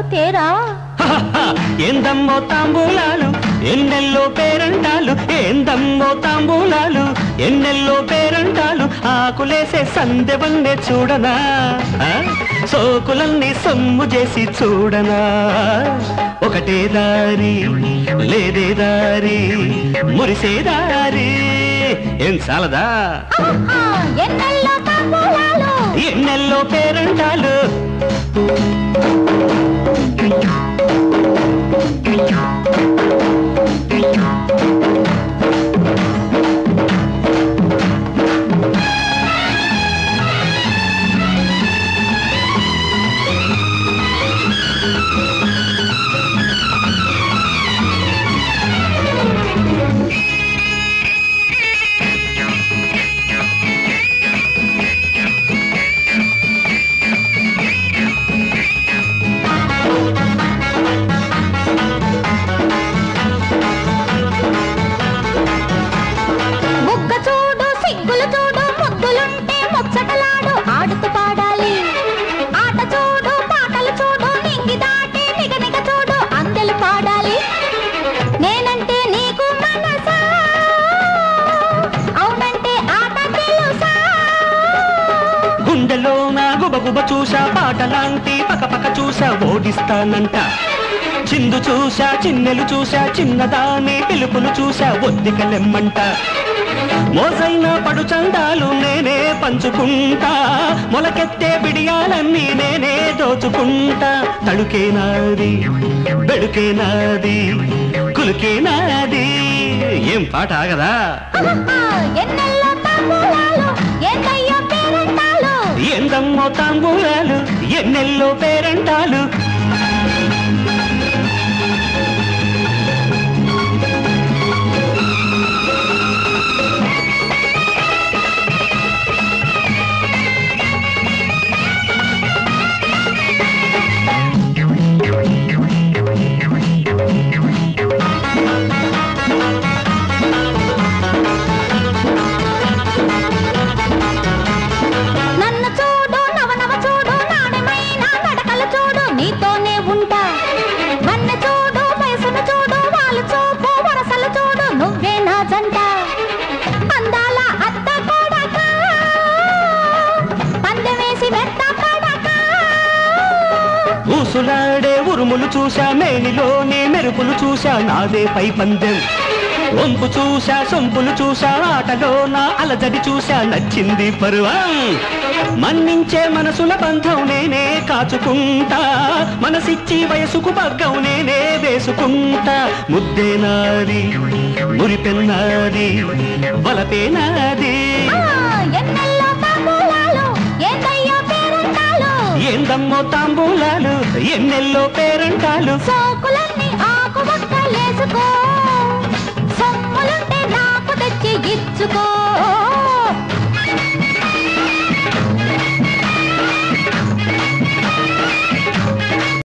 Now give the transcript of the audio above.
తేరా ఏందమ్మో తాంబూలాలు ఎన్నెల్లో పేరంటాలు ఏందమ్మో తాంబూలాలు ఎన్నెల్లో పేరంటాలు ఆకులేసే సందెవన్నే చూడనా ఆ? సోకులన్నీ సొమ్ము చేసి చూడనా ఒకటే దారి లేదే దారి మురిసే దారి ఏం చాలదా ఆహా, ఎన్నెల్లో తాంబూలాలు ఎన్నెల్లో పేరంటాలు బుగ్గ చూడు సిగ్గులు చూడు ముద్దులుంటే ముచ్చటలాడు ఆడుతూ పాడాలి ఆట చూడు పాటలు చూడు నింగి దాటి నిగనిగ చూడు అందెలు పాడాలి నేనంటే నీకు మనసా అవునంటే ఆట తెలుసా గుండెలో నా గుబగుబ చూసా పాటలాంటి పకపక చూసా ఓడిస్తానంట చిందు చూసా చిన్నెలు చూసా చిన్నదాని పిలుపులు చూసా ఒత్తికలెమ్మంట మోసైన పడు చందాలు నేనే పంచుకుంటా మొలకెత్తే బిడియాలన్నీ నేనే దోచుకుంటా తడుకే నాది బెడుకే నాది కులుకే నాది ఏం పాట ఆగదా ఆహా, ఎన్నెల్లో తాంబూలాలు ఏంటయ్యో పేరంటాలు ఎందమ్మో తాంబూలాలు ఎన్నెల్లో పేరంటాలు నన్ను చూడు నవనవ చూడు నాణ్యమైన నడకలు చూడు నీతోనే ఉంటా వన్న చూడు వయసును చూడు వాళ్ళు చూపు వరసలు చూడు నువ్వే నా జంట అందాల అత్త కొడక పందెమేసి వెత్త కొడక ఊసులాడే ఉరుములు చూశా మేనిలోని మెరుపులు చూశా నాదే పై పందెం వంపు చూశా సొంపులు చూశా ఆటలో నా అలజడి చూశా నచ్చింది పరువం మన్నించే మనసుల బంధం నేనే కాచుకుంటా మనసిచ్చి వయసుకు బగ్గం నేనే వేసుకుంటా ముద్దే నాది మురిపెన్నాది వలపే నాది ఆ, ఎన్నెల్లో తాంబూలాలు ఏందయ్యో పేరంటాలు ఏందమ్మో తాంబూలాలు ఎన్నెల్లో పేరంటాలు సోకులన్నీ ఆకు లేసుకో